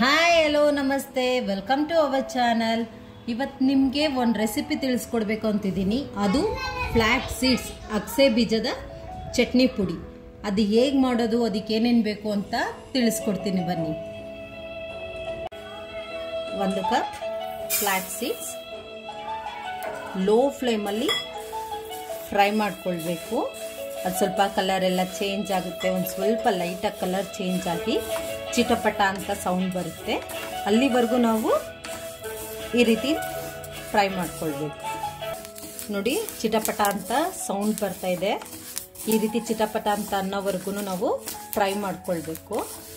hi hello ನಮಸ್ತೆ welcome to our channel ಇವತ್ತು ನಿಮಗೆ ಒಂದು ರೆಸಿಪಿ ತಿಳಿಸ್ಕೊಡ್ಬೇಕು ಅಂತಿದ್ದೀನಿ ಅದು ಫ್ಲ್ಯಾಟ್ ಸೀಡ್ಸ್ ಅಕ್ಸೆ ಬೀಜದ ಚಟ್ನಿ ಪುಡಿ ಅದು ಹೇಗೆ ಮಾಡೋದು ಅದಕ್ಕೆ ಏನೇನು ಬೇಕು ಅಂತ ತಿಳಿಸ್ಕೊಡ್ತೀನಿ ಬನ್ನಿ ಒಂದು ಕಪ್ ಫ್ಲ್ಯಾಟ್ ಸೀಡ್ಸ್ ಲೋ ಫ್ಲೇಮಲ್ಲಿ ಫ್ರೈ ಮಾಡ್ಕೊಳ್ಬೇಕು ಅದು ಸ್ವಲ್ಪ ಕಲರ್ ಎಲ್ಲ ಚೇಂಜ್ ಆಗುತ್ತೆ ಒಂದು ಸ್ವಲ್ಪ ಲೈಟಾಗಿ ಕಲರ್ ಚೇಂಜ್ ಆಗಿ ಚಿಟಪಟ ಅಂತ ಸೌಂಡ್ ಬರುತ್ತೆ ಅಲ್ಲಿವರೆಗೂ ನಾವು ಈ ರೀತಿ ಫ್ರೈ ಮಾಡ್ಕೊಳ್ಬೇಕು ನೋಡಿ ಚಿಟಪಟ ಅಂತ ಸೌಂಡ್ ಬರ್ತಾ ಇದೆ ಈ ರೀತಿ ಚಿಟಪಟ ಅಂತ ಅನ್ನೋವರೆಗೂ ನಾವು ಫ್ರೈ ಮಾಡ್ಕೊಳ್ಬೇಕು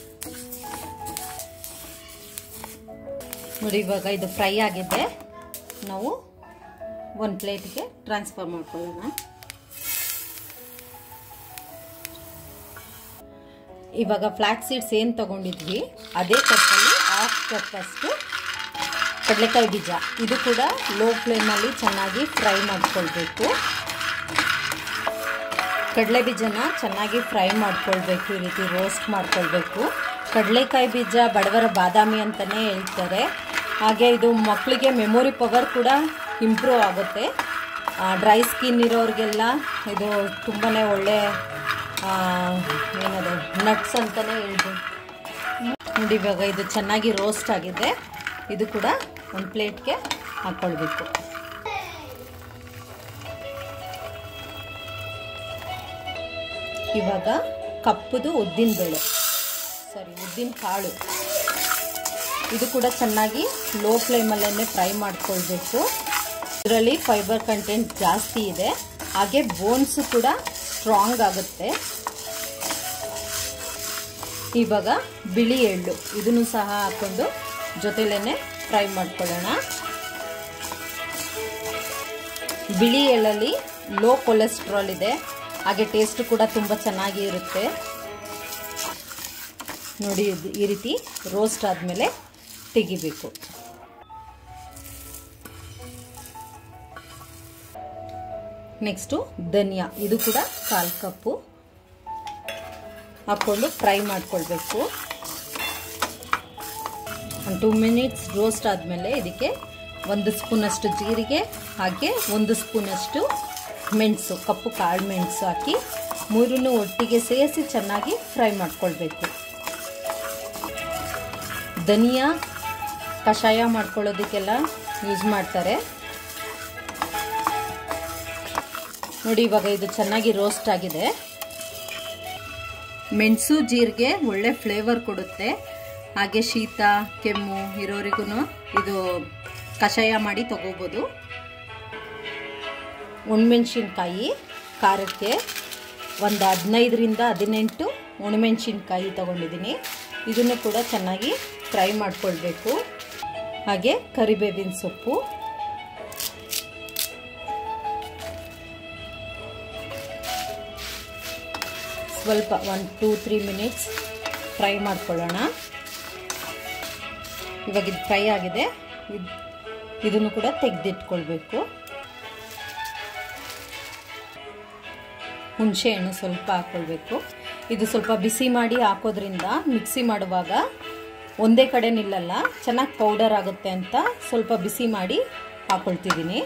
ನೋಡಿ ಇವಾಗ ಇದು ಫ್ರೈ ಆಗಿದೆ ನಾವು ಒಂದು ಪ್ಲೇಟ್ಗೆ ಟ್ರಾನ್ಸ್ಫರ್ ಮಾಡ್ಕೊಳ್ಳೋಣ ಇವಾಗ ಫ್ಲ್ಯಾಟ್ ಸೀಡ್ಸ್ ಏನು ತಗೊಂಡಿದ್ವಿ ಅದೇ ಕಪ್ಪಲ್ಲಿ ಹಾಫ್ ಕಪ್ ಅಷ್ಟು ಕಡಲೆಕಾಯಿ ಬೀಜ ಇದು ಕೂಡ ಲೋ ಫ್ಲೇಮಲ್ಲಿ ಚೆನ್ನಾಗಿ ಫ್ರೈ ಮಾಡ್ಕೊಳ್ಬೇಕು ಕಡಲೆ ಬೀಜನ ಚೆನ್ನಾಗಿ ಫ್ರೈ ಮಾಡ್ಕೊಳ್ಬೇಕು ಈ ರೀತಿ ರೋಸ್ಟ್ ಮಾಡ್ಕೊಳ್ಬೇಕು ಕಡಲೆಕಾಯಿ ಬೀಜ ಬಡವರ ಬಾದಾಮಿ ಅಂತಲೇ ಹೇಳ್ತಾರೆ ಹಾಗೆ ಇದು ಮಕ್ಕಳಿಗೆ ಮೆಮೊರಿ ಪವರ್ ಕೂಡ ಇಂಪ್ರೂವ್ ಆಗುತ್ತೆ ಡ್ರೈ ಸ್ಕಿನ್ ಇರೋರಿಗೆಲ್ಲ ಇದು ತುಂಬಾ ಒಳ್ಳೆ ಏನದು ನಟ್ಸ್ ಅಂತಲೇ ಹೇಳ್ಬೋದು ನೋಡಿ ಇವಾಗ ಇದು ಚೆನ್ನಾಗಿ ರೋಸ್ಟ್ ಆಗಿದೆ ಇದು ಕೂಡ ಒಂದು ಪ್ಲೇಟ್ಗೆ ಹಾಕ್ಕೊಳ್ಬೇಕು ಇವಾಗ ಕಪ್ಪುದು ಉದ್ದಿನ ಬೇಳೆ ಸಾರಿ ಉದ್ದಿನ ಕಾಳು ಇದು ಕೂಡ ಚೆನ್ನಾಗಿ ಲೋ ಫ್ಲೇಮಲ್ಲೇ ಫ್ರೈ ಮಾಡ್ಕೊಳ್ಬೇಕು ಇದರಲ್ಲಿ ಫೈಬರ್ ಕಂಟೆಂಟ್ ಜಾಸ್ತಿ ಇದೆ ಹಾಗೆ ಬೋನ್ಸು ಕೂಡ ಸ್ಟ್ರಾಂಗ್ ಆಗುತ್ತೆ ಇವಾಗ ಬಿಳಿ ಎಳ್ಳು ಇದನ್ನು ಸಹ ಹಾಕೊಂಡು ಜೊತೆಲೇ ಫ್ರೈ ಮಾಡ್ಕೊಳ್ಳೋಣ ಬಿಳಿ ಎಳ್ಳಲ್ಲಿ ಲೋ ಕೊಲೆಸ್ಟ್ರಾಲ್ ಇದೆ ಹಾಗೆ ಟೇಸ್ಟ್ ಕೂಡ ತುಂಬ ಚೆನ್ನಾಗಿ ಇರುತ್ತೆ ನೋಡಿ ಈ ರೀತಿ ರೋಸ್ಟ್ ಆದಮೇಲೆ ತೆಗಿಬೇಕು ನೆಕ್ಸ್ಟು ಧನಿಯಾ ಇದು ಕೂಡ ಕಾಲು ಕಪ್ಪು ಹಾಕ್ಕೊಂಡು ಫ್ರೈ ಮಾಡ್ಕೊಳ್ಬೇಕು ಒಂದು ಟೂ ಮಿನಿಟ್ಸ್ ರೋಸ್ಟ್ ಆದಮೇಲೆ ಇದಕ್ಕೆ ಒಂದು ಸ್ಪೂನಷ್ಟು ಜೀರಿಗೆ ಹಾಗೆ ಒಂದು ಸ್ಪೂನಷ್ಟು ಮೆಣಸು ಕಪ್ಪು ಕಾಳು ಮೆಣಸು ಹಾಕಿ ಮೂರನ್ನು ಒಟ್ಟಿಗೆ ಸೇರಿಸಿ ಚೆನ್ನಾಗಿ ಫ್ರೈ ಮಾಡ್ಕೊಳ್ಬೇಕು ಧನಿಯಾ ಕಷಾಯ ಮಾಡ್ಕೊಳ್ಳೋದಕ್ಕೆಲ್ಲ ಯೂಸ್ ಮಾಡ್ತಾರೆ ನೋಡಿ ಇವಾಗ ಇದು ಚೆನ್ನಾಗಿ ರೋಸ್ಟ್ ಆಗಿದೆ ಮೆಣಸು ಜೀರಿಗೆ ಒಳ್ಳೆ ಫ್ಲೇವರ್ ಕೊಡುತ್ತೆ ಹಾಗೆ ಶೀತ ಕೆಮ್ಮು ಇರೋರಿಗೂ ಇದು ಕಷಾಯ ಮಾಡಿ ತಗೋಬೋದು ಒಣಮೆಣ್ಸಿನ್ಕಾಯಿ ಖಾರಕ್ಕೆ ಒಂದು ಹದಿನೈದರಿಂದ ಹದಿನೆಂಟು ಒಣಮೆಣ್ಸಿನ್ಕಾಯಿ ತೊಗೊಂಡಿದ್ದೀನಿ ಇದನ್ನು ಕೂಡ ಚೆನ್ನಾಗಿ ಫ್ರೈ ಮಾಡ್ಕೊಳ್ಬೇಕು ಹಾಗೆ ಕರಿಬೇವಿನ ಸೊಪ್ಪು ಸ್ವಲ್ಪ ಒಂದು ಟೂ ತ್ರೀ ಮಿನಿಟ್ಸ್ ಫ್ರೈ ಮಾಡ್ಕೊಳ್ಳೋಣ ಇವಾಗ ಇದು ಫ್ರೈ ಆಗಿದೆ ಇದು ಇದನ್ನು ಕೂಡ ತೆಗೆದಿಟ್ಕೊಳ್ಬೇಕು ಹುಣಸೆ ಹಣ್ಣು ಸ್ವಲ್ಪ ಹಾಕ್ಕೊಳ್ಬೇಕು ಇದು ಸ್ವಲ್ಪ ಬಿಸಿ ಮಾಡಿ ಹಾಕೋದ್ರಿಂದ ಮಿಕ್ಸಿ ಮಾಡುವಾಗ ಒಂದೇ ಕಡೆ ನಿಲ್ಲಲ್ಲ ಚೆನ್ನಾಗಿ ಪೌಡರ್ ಆಗುತ್ತೆ ಅಂತ ಸ್ವಲ್ಪ ಬಿಸಿ ಮಾಡಿ ಹಾಕ್ಕೊಳ್ತಿದ್ದೀನಿ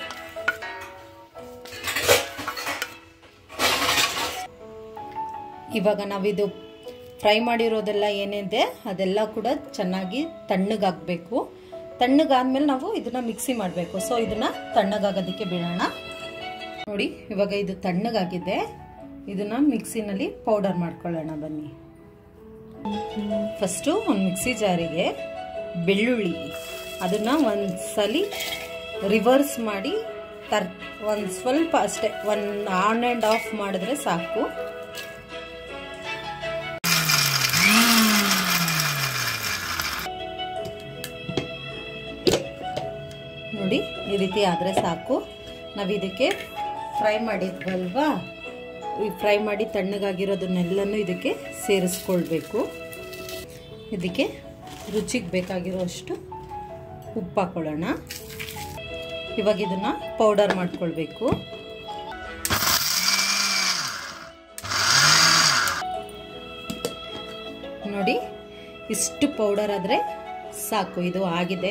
ಇವಾಗ ನಾವಿದು ಫ್ರೈ ಮಾಡಿರೋದೆಲ್ಲ ಏನಿದೆ ಅದೆಲ್ಲ ಕೂಡ ಚೆನ್ನಾಗಿ ತಣ್ಣಗಾಗಬೇಕು ತಣ್ಣಗಾದ್ಮೇಲೆ ನಾವು ಇದನ್ನ ಮಿಕ್ಸಿ ಮಾಡಬೇಕು ಸೊ ಇದನ್ನ ತಣ್ಣಗಾಗೋದಕ್ಕೆ ಬಿಡೋಣ ನೋಡಿ ಇವಾಗ ಇದು ತಣ್ಣಗಾಗಿದೆ ಇದನ್ನ ಮಿಕ್ಸಿನಲ್ಲಿ ಪೌಡರ್ ಮಾಡ್ಕೊಳ್ಳೋಣ ಬನ್ನಿ ಫಸ್ಟು ಒಂದು ಮಿಕ್ಸಿ ಜಾರಿಗೆ ಬೆಳ್ಳುಳ್ಳಿ ಅದನ್ನ ಒಂದು ಸಲಿ ರಿವರ್ಸ್ ಮಾಡಿ ತರ್ ಒಂದು ಸ್ವಲ್ಪ ಅಷ್ಟೇ ಒನ್ ಆನ್ ಆ್ಯಂಡ್ ಆಫ್ ಮಾಡಿದ್ರೆ ಸಾಕು ನೋಡಿ ಈ ರೀತಿ ಆದರೆ ಸಾಕು ನಾವು ಇದಕ್ಕೆ ಫ್ರೈ ಮಾಡಿದ್ವಲ್ವಾ ಈ ಫ್ರೈ ಮಾಡಿ ತಣ್ಣಗಾಗಿರೋದನ್ನೆಲ್ಲನೂ ಇದಕ್ಕೆ ಸೇರಿಸ್ಕೊಳ್ಬೇಕು ಇದಕ್ಕೆ ರುಚಿಗೆ ಬೇಕಾಗಿರೋ ಅಷ್ಟು ಉಪ್ಪು ಹಾಕೊಳ್ಳೋಣ ಇವಾಗ ಇದನ್ನು ಪೌಡರ್ ಮಾಡ್ಕೊಳ್ಬೇಕು ನೋಡಿ ಇಷ್ಟು ಪೌಡರ್ ಆದರೆ ಸಾಕು ಇದು ಆಗಿದೆ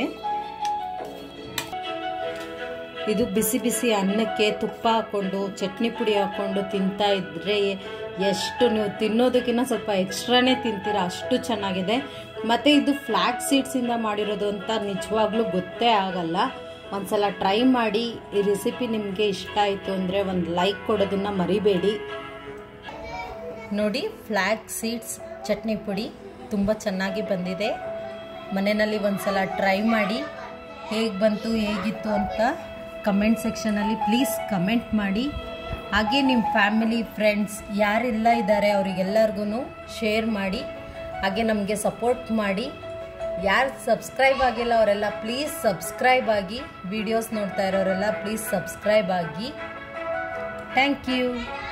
ಇದು ಬಿಸಿ ಬಿಸಿ ಅನ್ನಕ್ಕೆ ತುಪ್ಪ ಹಾಕ್ಕೊಂಡು ಚಟ್ನಿ ಪುಡಿ ಹಾಕ್ಕೊಂಡು ತಿಂತಾ ಇದ್ರೆ ಎಷ್ಟು ನೀವು ತಿನ್ನೋದಕ್ಕಿಂತ ಸ್ವಲ್ಪ ಎಕ್ಸ್ಟ್ರಾನೇ ತಿಂತೀರ ಅಷ್ಟು ಚೆನ್ನಾಗಿದೆ ಮತ್ತು ಇದು ಫ್ಲ್ಯಾಟ್ ಸೀಡ್ಸಿಂದ ಮಾಡಿರೋದು ಅಂತ ನಿಜವಾಗ್ಲೂ ಗೊತ್ತೇ ಆಗಲ್ಲ ಒಂದ್ಸಲ ಟ್ರೈ ಮಾಡಿ ಈ ರೆಸಿಪಿ ನಿಮಗೆ ಇಷ್ಟ ಆಯಿತು ಅಂದರೆ ಒಂದು ಲೈಕ್ ಕೊಡೋದನ್ನು ಮರಿಬೇಡಿ ನೋಡಿ ಫ್ಲ್ಯಾಗ್ ಸೀಡ್ಸ್ ಚಟ್ನಿ ಪುಡಿ ತುಂಬ ಚೆನ್ನಾಗಿ ಬಂದಿದೆ ಮನೆಯಲ್ಲಿ ಒಂದ್ಸಲ ಟ್ರೈ ಮಾಡಿ ಹೇಗೆ ಬಂತು ಹೇಗಿತ್ತು ಅಂತ ಕಮೆಂಟ್ ಸೆಕ್ಷನಲ್ಲಿ ಪ್ಲೀಸ್ ಕಮೆಂಟ್ ಮಾಡಿ ಹಾಗೆ ನಿಮ್ಮ ಫ್ಯಾಮಿಲಿ ಫ್ರೆಂಡ್ಸ್ ಯಾರೆಲ್ಲ ಇದ್ದಾರೆ ಅವರಿಗೆಲ್ಲರಿಗೂ ಶೇರ್ ಮಾಡಿ ಹಾಗೆ ನಮಗೆ ಸಪೋರ್ಟ್ ಮಾಡಿ ಯಾರು ಸಬ್ಸ್ಕ್ರೈಬ್ ಆಗಿಲ್ಲ ಅವರೆಲ್ಲ ಪ್ಲೀಸ್ ಸಬ್ಸ್ಕ್ರೈಬ್ ಆಗಿ ವಿಡಿಯೋಸ್ ನೋಡ್ತಾ ಇರೋರೆಲ್ಲ ಪ್ಲೀಸ್ ಸಬ್ಸ್ಕ್ರೈಬ್ ಆಗಿ ಥ್ಯಾಂಕ್ ಯು